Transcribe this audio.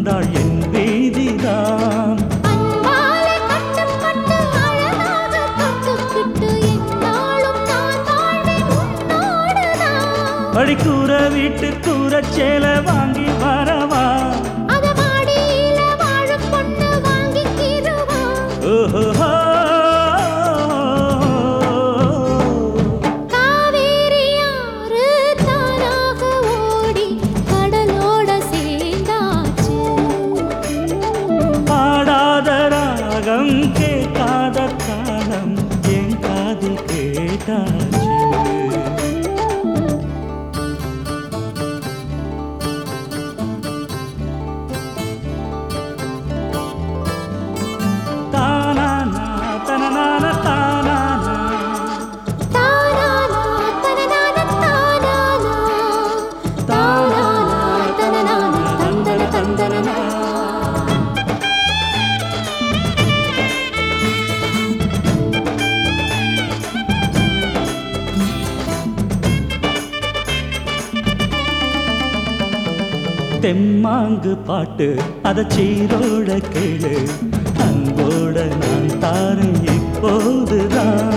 வந்தாள் என் வீதிதான் அன்பாலே கட்டுப்பட்டு அழகாக தொட்டுக்கிட்டு எந்நாளும் நான் வாழ்வேன் உன்னோடுதான். படிக்கூற வீட்டு கூரச்சேல வாங்கி வரவா அத மாடியில வாழும் பொண்ணு வாங்கிக்கிருவா. ஓஹோ காவேரி ஆறு தானாக ஓடி கடலோட சேர்ந்தாச்சு. பாடாத ராகம் கேட்காத காலம் என் காதில் கேட்டாச்சு தானானா, தனனான, தானானா. தானானா, தனனான, தானானா. தானானா, தனனான, தந்தன, தந்தனனா. தெம்மாங்கு பாட்டு அத சீரோட கேளு அன்போட நான் தாரேன் இப்போதுதான்